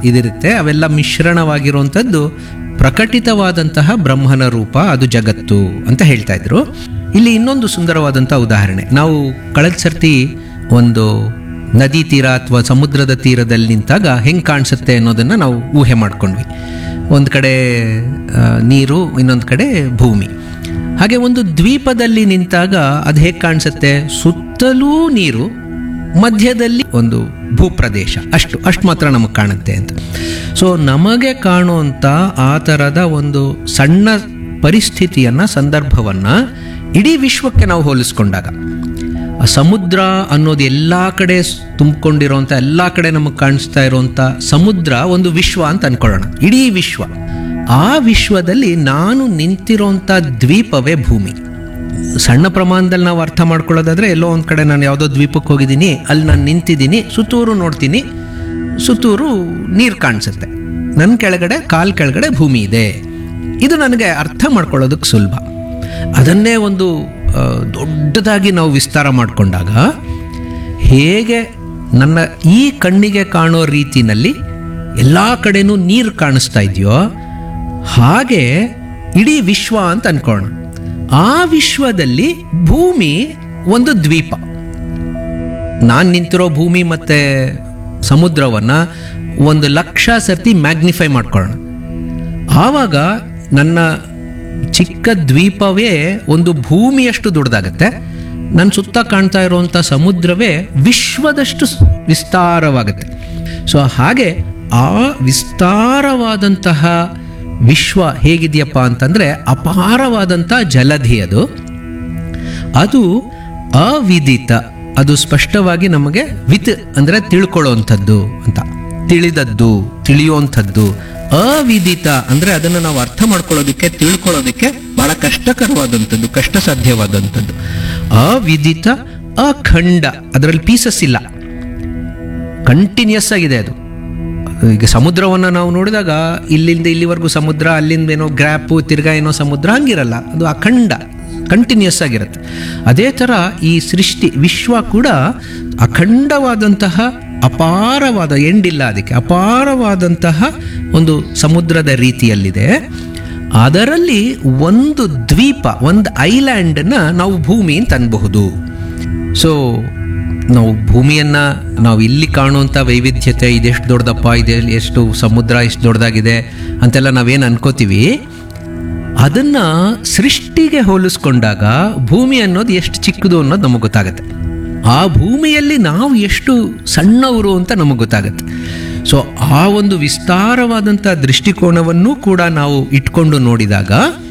ಇದಿರುತ್ತೆ ಅವೆಲ್ಲ ಮಿಶ್ರಣವಾಗಿರುವಂಥದ್ದು ಪ್ರಕಟಿತವಾದಂತಹ ಬ್ರಹ್ಮನ ರೂಪ ಅದು ಜಗತ್ತು ಅಂತ ಹೇಳ್ತಾ ಇದ್ರು ಇಲ್ಲಿ ಇನ್ನೊಂದು ಸುಂದರವಾದಂಥ ಉದಾಹರಣೆ ನಾವು ಕಳೆದ ಸರ್ತಿ ಒಂದು ನದಿ ತೀರ ಅಥವಾ ಸಮುದ್ರದ ತೀರದಲ್ಲಿ ನಿಂತಾಗ ಹೆಂಗೆ ಕಾಣಿಸುತ್ತೆ ಅನ್ನೋದನ್ನು ನಾವು ಊಹೆ ಮಾಡ್ಕೊಂಡ್ವಿ ಒಂದು ಕಡೆ ಆ, ನೀರು ಇನ್ನೊಂದು ಕಡೆ ಭೂಮಿ ಹಾಗೆ ಒಂದು ದ್ವೀಪದಲ್ಲಿ ನಿಂತಾಗ ಅದು ಹೇಗೆ ಕಾಣಿಸುತ್ತೆ ಸುತ್ತಲೂ ನೀರು ಮಧ್ಯದಲ್ಲಿ ಒಂದು ಭೂಪ್ರದೇಶ ಅಷ್ಟು ಅಷ್ಟು ಮಾತ್ರ ನಮಗೆ ಕಾಣುತ್ತೆ ಅಂತ ಸೊ ನಮಗೆ ಕಾಣುವಂಥ ಆ ಥರದ ಒಂದು ಸಣ್ಣ ಪರಿಸ್ಥಿತಿಯನ್ನು ಸಂದರ್ಭವನ್ನು ಇಡೀ ವಿಶ್ವಕ್ಕೆ ನಾವು ಹೋಲಿಸ್ಕೊಂಡಾಗ ಆ ಸಮುದ್ರ ಅನ್ನೋದು ಎಲ್ಲ ಕಡೆ ಸ್- ತುಂಬಿಕೊಂಡಿರೋಂಥ ಎಲ್ಲ ಕಡೆ ನಮಗೆ ಕಾಣಿಸ್ತಾ ಇರೋಂಥ ಸಮುದ್ರ ಒಂದು ವಿಶ್ವ ಅಂತ ಅನ್ಕೊಳ್ಳೋಣ ಇಡೀ ವಿಶ್ವ ಆ ವಿಶ್ವದಲ್ಲಿ ನಾನು ನಿಂತಿರೋಂಥ ದ್ವೀಪವೇ ಭೂಮಿ ಸಣ್ಣ ಪ್ರಮಾಣದಲ್ಲಿ ನಾವು ಅರ್ಥ ಮಾಡ್ಕೊಳ್ಳೋದಾದ್ರೆ ಎಲ್ಲೋ ಒಂದು ಕಡೆ ನಾನು ಯಾವುದೋ ದ್ವೀಪಕ್ಕೆ ಹೋಗಿದ್ದೀನಿ ಅಲ್ಲಿ ನಾನು ನಿಂತಿದ್ದೀನಿ ಸುತ್ತೂರು ನೋಡ್ತೀನಿ ಸುತ್ತೂರು ನೀರು ಕಾಣಿಸುತ್ತೆ ನನ್ನ ಕೆಳಗಡೆ ಕಾಲ್ ಕೆಳಗಡೆ ಭೂಮಿ ಇದೆ ಇದು ನನಗೆ ಅರ್ಥ ಮಾಡ್ಕೊಳ್ಳೋದಕ್ಕೆ ಸುಲಭ ಅದನ್ನೇ ಒಂದು ಆ, ದೊಡ್ಡದಾಗಿ ನಾವು ವಿಸ್ತಾರ ಮಾಡಿಕೊಂಡಾಗ ಹೇಗೆ ನನ್ನ ಈ ಕಣ್ಣಿಗೆ ಕಾಣೋ ರೀತಿನಲ್ಲಿ ಎಲ್ಲ ಕಡೆನೂ ನೀರು ಕಾಣಿಸ್ತಾ ಇದೆಯೋ ಹಾಗೆ ಇಡೀ ವಿಶ್ವ ಅಂತ ಅನ್ಕೊಳ್ಳೋಣ ಆ ವಿಶ್ವದಲ್ಲಿ ಭೂಮಿ ಒಂದು ದ್ವೀಪ ನಾನು ನಿಂತಿರೋ ಭೂಮಿ ಮತ್ತೆ ಸಮುದ್ರವನ್ನ ಒಂದು ಲಕ್ಷ ಸರ್ತಿ ಮ್ಯಾಗ್ನಿಫೈ ಮಾಡ್ಕೊಳ್ಳೋಣ ಆವಾಗ ನನ್ನ ಚಿಕ್ಕ ದ್ವೀಪವೇ ಒಂದು ಭೂಮಿಯಷ್ಟು ದೊಡ್ಡದಾಗತ್ತೆ ನನ್ನ ಸುತ್ತ ಕಾಣ್ತಾ ಇರುವಂಥ ಸಮುದ್ರವೇ ವಿಶ್ವದಷ್ಟು ಸ್- ವಿಸ್ತಾರವಾಗುತ್ತೆ ಸೊ ಹಾಗೆ ಆ ವಿಸ್ತಾರವಾದಂತಹ ವಿಶ್ವ ಹೇಗಿದೆಯಪ್ಪ ಅಂತಂದರೆ ಅಪಾರವಾದಂಥ ಜಲಧಿ ಅದು ಅದು ಅವಿದಿತ ಅದು ಸ್ಪಷ್ಟವಾಗಿ ನಮಗೆ ವಿತ್ ಅಂದರೆ ತಿಳ್ಕೊಳ್ಳೋವಂಥದ್ದು ಅಂತ ತಿಳಿದದ್ದು ತಿಳಿಯುವಂಥದ್ದು ಅವಿದಿತ ಅಂದರೆ ಅದನ್ನು ನಾವು ಅರ್ಥ ಮಾಡ್ಕೊಳ್ಳೋದಕ್ಕೆ ತಿಳ್ಕೊಳ್ಳೋದಕ್ಕೆ ಬಹಳ ಕಷ್ಟಕರವಾದಂಥದ್ದು ಕಷ್ಟ ಸಾಧ್ಯವಾದಂಥದ್ದು ಅವಿದಿತ ಅಖಂಡ ಅದರಲ್ಲಿ ಪೀಸಸ್ ಇಲ್ಲ ಕಂಟಿನ್ಯೂಸ್ ಆಗಿದೆ ಅದು ಈಗ ಸಮುದ್ರವನ್ನು ನಾವು ನೋಡಿದಾಗ ಇಲ್ಲಿಂದ ಇಲ್ಲಿವರೆಗೂ ಸಮುದ್ರ ಅಲ್ಲಿಂದ ಏನೋ ಗ್ರ್ಯಾಪು ತಿರ್ಗಾ ಏನೋ ಸಮುದ್ರ ಹಂಗಿರಲ್ಲ ಅದು ಅಖಂಡ ಕಂಟಿನ್ಯೂಸ್ ಆಗಿರುತ್ತೆ ಅದೇ ಥರ ಈ ಸೃಷ್ಟಿ ವಿಶ್ವ ಕೂಡ ಅಖಂಡವಾದಂತಹ ಅಪಾರವಾದ ಎಂಡಿಲ್ಲ ಅದಕ್ಕೆ ಅಪಾರವಾದಂತಹ ಒಂದು ಸಮುದ್ರದ ರೀತಿಯಲ್ಲಿದೆ ಅದರಲ್ಲಿ ಒಂದು ದ್ವೀಪ ಒಂದು ಐಲ್ಯಾಂಡನ್ನು ನಾವು ಭೂಮಿ ಅಂತ ಅನ್ಬಹುದು ಸೊ ನಾವು ಭೂಮಿಯನ್ನ ನಾವು ಇಲ್ಲಿ ಕಾಣುವಂಥ ವೈವಿಧ್ಯತೆ ಇದೆಷ್ಟು ದೊಡ್ಡದಪ್ಪ ಇದೆ ಎಷ್ಟು ಸಮುದ್ರ ಎಷ್ಟು ದೊಡ್ಡದಾಗಿದೆ ಅಂತೆಲ್ಲ ನಾವೇನು ಅನ್ಕೋತೀವಿ ಅದನ್ನ ಸೃಷ್ಟಿಗೆ ಹೋಲಿಸ್ಕೊಂಡಾಗ ಭೂಮಿ ಅನ್ನೋದು ಎಷ್ಟು ಚಿಕ್ಕದು ಅನ್ನೋದು ನಮಗೆ ಗೊತ್ತಾಗುತ್ತೆ ಆ ಭೂಮಿಯಲ್ಲಿ ನಾವು ಎಷ್ಟು ಸಣ್ಣವರು ಅಂತ ನಮಗೆ ಗೊತ್ತಾಗುತ್ತೆ ಸೊ ಆ ಒಂದು ವಿಸ್ತಾರವಾದಂಥ ದೃಷ್ಟಿಕೋನವನ್ನು ಕೂಡ ನಾವು ಇಟ್ಕೊಂಡು ನೋಡಿದಾಗ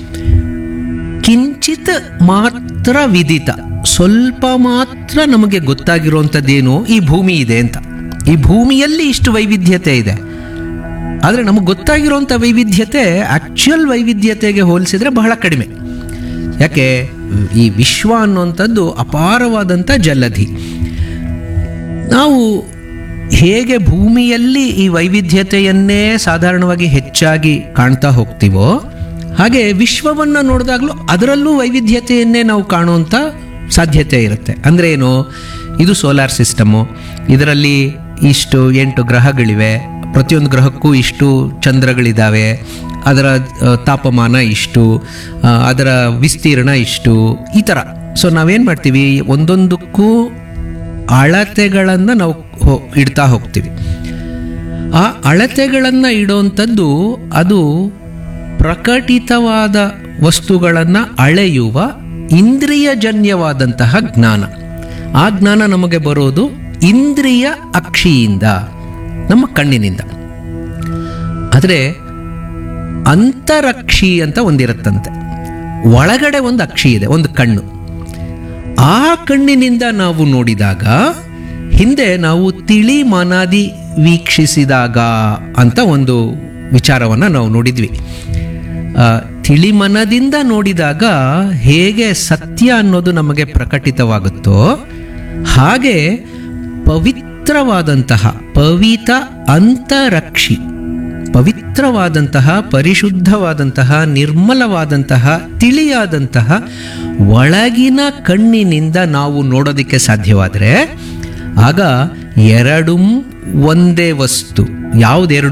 ಕಿಂಚಿತ್ ಮಾತ್ರ ವಿದಿತ ಸ್ವಲ್ಪ ಮಾತ್ರ ನಮಗೆ ಗೊತ್ತಾಗಿರುವಂಥದ್ದೇನು ಈ ಭೂಮಿ ಇದೆ ಅಂತ ಈ ಭೂಮಿಯಲ್ಲಿ ಇಷ್ಟು ವೈವಿಧ್ಯತೆ ಇದೆ ಆದರೆ ನಮಗೆ ಗೊತ್ತಾಗಿರುವಂಥ ವೈವಿಧ್ಯತೆ ಆಕ್ಚುಯಲ್ ವೈವಿಧ್ಯತೆಗೆ ಹೋಲಿಸಿದ್ರೆ ಬಹಳ ಕಡಿಮೆ ಯಾಕೆ ಈ ವಿಶ್ವ ಅನ್ನುವಂಥದ್ದು ಅಪಾರವಾದಂಥ ಜಲಧಿ ನಾವು ಹೇಗೆ ಭೂಮಿಯಲ್ಲಿ ಈ ವೈವಿಧ್ಯತೆಯನ್ನೇ ಸಾಧಾರಣವಾಗಿ ಹೆಚ್ಚಾಗಿ ಕಾಣ್ತಾ ಹೋಗ್ತೀವೋ ಹಾಗೆ ವಿಶ್ವವನ್ನು ನೋಡಿದಾಗಲೂ ಅದರಲ್ಲೂ ವೈವಿಧ್ಯತೆಯನ್ನೇ ನಾವು ಕಾಣುವಂಥ ಸಾಧ್ಯತೆ ಇರುತ್ತೆ ಅಂದರೆ ಏನು ಇದು ಸೋಲಾರ್ ಸಿಸ್ಟಮು ಇದರಲ್ಲಿ ಇಷ್ಟು ಎಂಟು ಗ್ರಹಗಳಿವೆ ಪ್ರತಿಯೊಂದು ಗ್ರಹಕ್ಕೂ ಇಷ್ಟು ಚಂದ್ರಗಳಿದ್ದಾವೆ ಅದರ ಆ, ತಾಪಮಾನ ಇಷ್ಟು ಆ, ಅದರ ವಿಸ್ತೀರ್ಣ ಇಷ್ಟು ಈ ಥರ ಸೊ ನಾವೇನು ಮಾಡ್ತೀವಿ ಒಂದೊಂದಕ್ಕೂ ಅಳತೆಗಳನ್ನು ನಾವು ಹೋ ಇಡ್ತಾ ಹೋಗ್ತೀವಿ ಆ ಅಳತೆಗಳನ್ನು ಇಡುವಂಥದ್ದು ಅದು ಪ್ರಕಟಿತವಾದ ವಸ್ತುಗಳನ್ನು ಅಳೆಯುವ ಇಂದ್ರಿಯಜನ್ಯವಾದಂತಹ ಜ್ಞಾನ ಆ ಜ್ಞಾನ ನಮಗೆ ಬರೋದು ಇಂದ್ರಿಯ ಅಕ್ಷಿಯಿಂದ ನಮ್ಮ ಕಣ್ಣಿನಿಂದ ಆದರೆ ಅಂತರಕ್ಷಿ ಅಂತ ಒಂದಿರುತ್ತಂತೆ ಒಳಗಡೆ ಒಂದು ಅಕ್ಷಿ ಇದೆ ಒಂದು ಕಣ್ಣು ಆ ಕಣ್ಣಿನಿಂದ ನಾವು ನೋಡಿದಾಗ ಹಿಂದೆ ನಾವು ತಿಳಿ ಮನಾದಿ ವೀಕ್ಷಿಸಿದಾಗ ಅಂತ ಒಂದು ವಿಚಾರವನ್ನು ನಾವು ನೋಡಿದ್ವಿ ಆ, ತಿಳಿ ಮನದಿಂದ ನೋಡಿದಾಗ ಹೇಗೆ ಸತ್ಯ ಅನ್ನೋದು ನಮಗೆ ಪ್ರಕಟಿತವಾಗುತ್ತೋ ಹಾಗೆ ಪವಿತ್ರವಾದಂತಹ ಪವಿತ ಅಂತರಕ್ಷಿ ಪವಿತ್ರವಾದಂತಹ ಪರಿಶುದ್ಧವಾದಂತಹ ನಿರ್ಮಲವಾದಂತಹ ತಿಳಿಯಾದಂತಹ ಒಳಗಿನ ಕಣ್ಣಿನಿಂದ ನಾವು ನೋಡೋದಕ್ಕೆ ಸಾಧ್ಯವಾದರೆ ಆಗ ಎರಡೂ ಒಂದೇ ವಸ್ತು ಯಾವುದೆರಡು